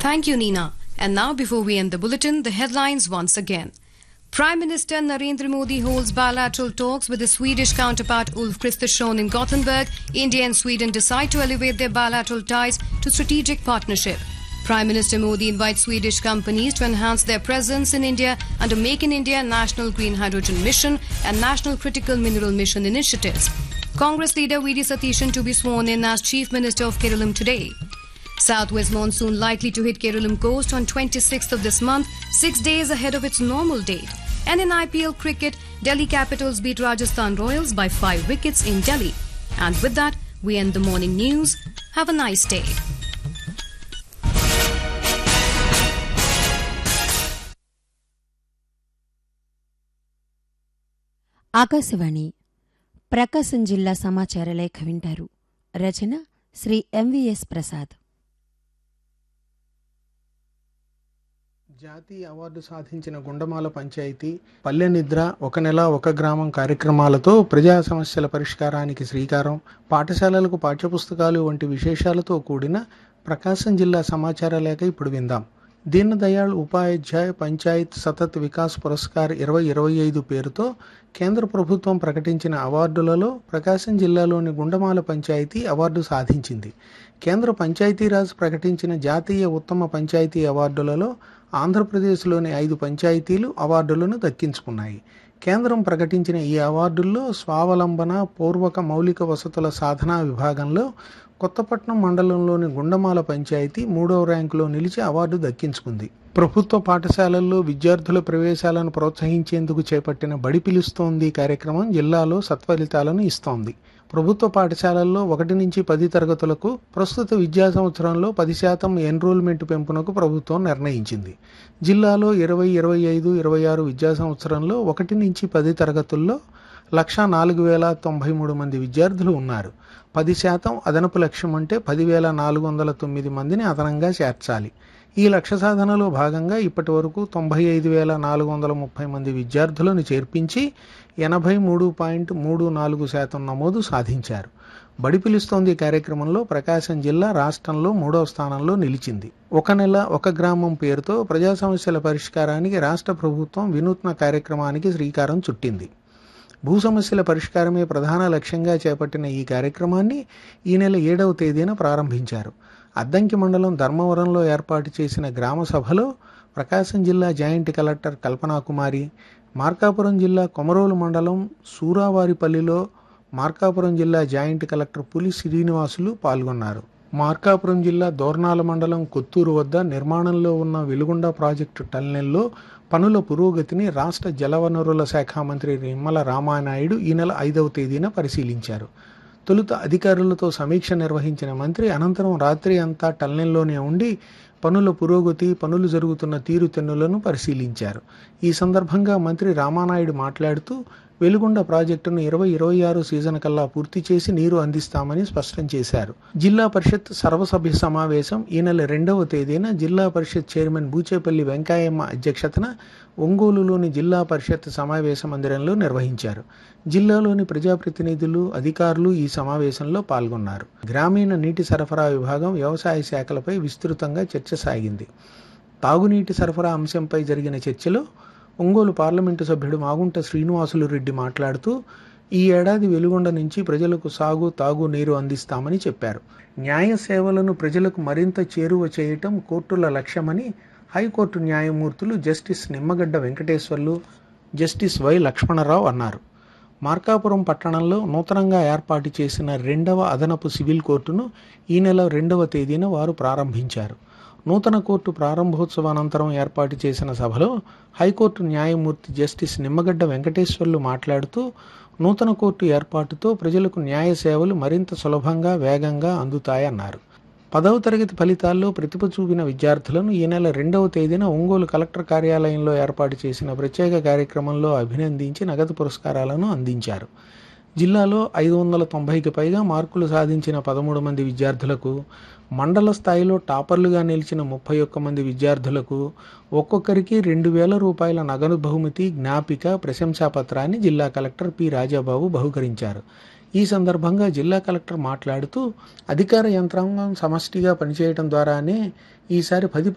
Thank you, Nina. And now, before we end the bulletin, the headlines once again. Prime Minister Narendra Modi holds bilateral talks with his Swedish counterpart Ulf Kristersson in Gothenburg. India and Sweden decide to elevate their bilateral ties to strategic partnership. Prime Minister Modi invites Swedish companies to enhance their presence in India under Make in India National Green Hydrogen Mission and National Critical Mineral Mission initiatives. Congress leader V.D. Satishan to be sworn in as Chief Minister of Kerala today. Southwest monsoon likely to hit Kerala coast on 26th of this month, six days ahead of its normal date. And in IPL cricket, Delhi Capitals beat Rajasthan Royals by five wickets in Delhi. And with that, we end the morning news. Have a nice day. Akashvani ప్రకాశం జిల్లా సమాచార లేఖ వింటారు రచన Shri MVS Prasad జాతీయ award సాధించిన గుండమాల పంచాయతీ పల్లె నిద్ర ఒక నెల ఒక గ్రామం కార్యక్రమాలతో ప్రజా సమస్యల పరిష్కారానికి శ్రీకారం పాఠశాలలకు పాఠ్యపుస్తకాలు వంటి విశేషాలతో కూడిన ప్రకాశం జిల్లా సమాచార లేఖ ఇప్పుడు విందాం దీన్ దయాళ్ ఉపాధ్యాయ పంచాయత్ సతత్ వికాస్ పురస్కార్ ఇరవై ఇరవై ఐదు పేరుతో కేంద్ర ప్రభుత్వం ప్రకటించిన అవార్డులలో ప్రకాశం జిల్లాలోని గుండమాల పంచాయతీ అవార్డు సాధించింది కేంద్ర పంచాయతీరాజ్ ప్రకటించిన జాతీయ ఉత్తమ పంచాయతీ అవార్డులలో ఆంధ్రప్రదేశ్లోని ఐదు పంచాయతీలు అవార్డులను దక్కించుకున్నాయి కేంద్రం ప్రకటించిన ఈ అవార్డుల్లో స్వావలంబన పూర్వక మౌలిక వసతుల సాధనా విభాగంలో కొత్తపట్నం మండలంలోని గుండమాల పంచాయతీ మూడవ ర్యాంకులో నిలిచి అవార్డు దక్కించుకుంది ప్రభుత్వ పాఠశాలల్లో విద్యార్థుల ప్రవేశాలను ప్రోత్సహించేందుకు చేపట్టిన బడి పిలుస్తోంది కార్యక్రమం జిల్లాలో సత్ఫలితాలను ఇస్తోంది ప్రభుత్వ పాఠశాలల్లో ఒకటి నుంచి పది తరగతులకు ప్రస్తుత విద్యా సంవత్సరంలో పది శాతం ఎన్రోల్మెంట్ పెంపునకు ప్రభుత్వం నిర్ణయించింది జిల్లాలో ఇరవై ఇరవై ఐదు ఇరవై ఆరు విద్యా సంవత్సరంలో ఒకటి నుంచి పది తరగతుల్లో లక్ష నాలుగు వేల తొంభై మూడు మంది విద్యార్థులు ఉన్నారు పది శాతం అదనపు లక్ష్యం అంటే పదివేల నాలుగు వందల తొమ్మిది మందిని అదనంగా చేర్చాలి ఈ లక్ష్య సాధనలో భాగంగా ఇప్పటి వరకు తొంభై ఐదు వేల నాలుగు వందల ముప్పై మంది విద్యార్థులను చేర్పించి ఎనభై మూడు పాయింట్ మూడు నాలుగు శాతం నమోదు సాధించారు బడి పిలుస్తోంది కార్యక్రమంలో ప్రకాశం జిల్లా రాష్ట్రంలో మూడవ స్థానంలో నిలిచింది ఒక నెల ఒక గ్రామం పేరుతో ప్రజా సమస్యల పరిష్కారానికి రాష్ట్ర ప్రభుత్వం వినూత్న కార్యక్రమానికి శ్రీకారం చుట్టింది భూ సమస్యల పరిష్కారమే ప్రధాన లక్ష్యంగా చేపట్టిన ఈ కార్యక్రమాన్ని ఈ నెల ఏడవ తేదీన ప్రారంభించారు అద్దంకి మండలం ధర్మవరంలో ఏర్పాటు చేసిన గ్రామ సభలో ప్రకాశం జిల్లా జాయింట్ కలెక్టర్ కల్పనా కుమారి మార్కాపురం జిల్లా కొమరోలు మండలం సూరావారిపల్లిలో మార్కాపురం జిల్లా జాయింట్ కలెక్టర్ పులి శ్రీనివాసులు పాల్గొన్నారు మార్కాపురం జిల్లా దోర్నాల మండలం కొత్తూరు వద్ద నిర్మాణంలో ఉన్న వెలుగొండ ప్రాజెక్టు టన్నెల్లో పనుల పురోగతిని రాష్ట్ర జలవనరుల శాఖ మంత్రి నిమ్మల రామానాయుడు ఈ నెల ఐదవ తేదీన పరిశీలించారు తొలుత అధికారులతో సమీక్ష నిర్వహించిన మంత్రి అనంతరం రాత్రి అంతా టన్నెల్లోనే ఉండి పనుల పురోగతి పనులు జరుగుతున్న తీరుతెన్నులను పరిశీలించారు ఈ సందర్భంగా మంత్రి రామానాయుడు మాట్లాడుతూ వెలుగొండ ప్రాజెక్టును ఇరవై ఇరవై ఆరు సీజన్ కల్లా పూర్తి చేసి నీరు అందిస్తామని స్పష్టం చేశారు జిల్లా పరిషత్ సర్వసభ్య సమావేశం ఈ నెల రెండవ తేదీన జిల్లా పరిషత్ చైర్మన్ బూచేపల్లి వెంకయ్యమ్మ అధ్యక్షతన ఒంగోలులోని జిల్లా పరిషత్ సమావేశ మందిరంలో నిర్వహించారు జిల్లాలోని ప్రజాప్రతినిధులు అధికారులు ఈ సమావేశంలో పాల్గొన్నారు గ్రామీణ నీటి సరఫరా విభాగం వ్యవసాయ శాఖలపై విస్తృతంగా చర్చ సాగింది తాగునీటి సరఫరా అంశంపై జరిగిన చర్చలో ఒంగోలు పార్లమెంటు సభ్యుడు మాగుంట శ్రీనివాసులు రెడ్డి మాట్లాడుతూ ఈ ఏడాది వెలుగొండ నుంచి ప్రజలకు సాగు తాగు నీరు అందిస్తామని చెప్పారు న్యాయ సేవలను ప్రజలకు మరింత చేరువ చేయటం కోర్టుల లక్ష్యమని హైకోర్టు న్యాయమూర్తులు justice Nimmagadda Venkateswarlu justice Y Lakshmanarao అన్నారు మార్కాపురం పట్టణంలో నూతనంగా ఏర్పాటు చేసిన రెండవ అదనపు సివిల్ కోర్టును ఈ నెల రెండవ తేదీన వారు ప్రారంభించారు నూతన కోర్టు ప్రారంభోత్సవానంతరం ఏర్పాటు చేసిన సభలో హైకోర్టు న్యాయమూర్తి జస్టిస్ నిమ్మగడ్డ వెంకటేశ్వర్లు మాట్లాడుతూ నూతన కోర్టు ఏర్పాటుతో ప్రజలకు న్యాయ సేవలు మరింత సులభంగా వేగంగా అందుతాయన్నారు పదవ తరగతి ఫలితాల్లో ప్రతిభ చూపిన విద్యార్థులను ఈ నెల రెండవ తేదీన ఒంగోలు కలెక్టర్ కార్యాలయంలో ఏర్పాటు చేసిన ప్రత్యేక కార్యక్రమంలో అభినందించి నగదు పురస్కారాలను అందించారు జిల్లాలో ఐదు వందల తొంభైకి పైగా మార్కులు సాధించిన పదమూడు మంది విద్యార్థులకు మండల స్థాయిలో టాపర్లుగా నిలిచిన ముప్పై ఒక్క మంది విద్యార్థులకు ఒక్కొక్కరికి రెండు వేల రూపాయల నగదు బహుమతి జ్ఞాపిక ప్రశంసాపత్రాన్ని జిల్లా కలెక్టర్ పి రాజాబాబు బహుకరించారు ఈ సందర్భంగా జిల్లా కలెక్టర్ మాట్లాడుతూ అధికార యంత్రాంగం సమష్టిగా పనిచేయడం ద్వారానే ఈసారి పది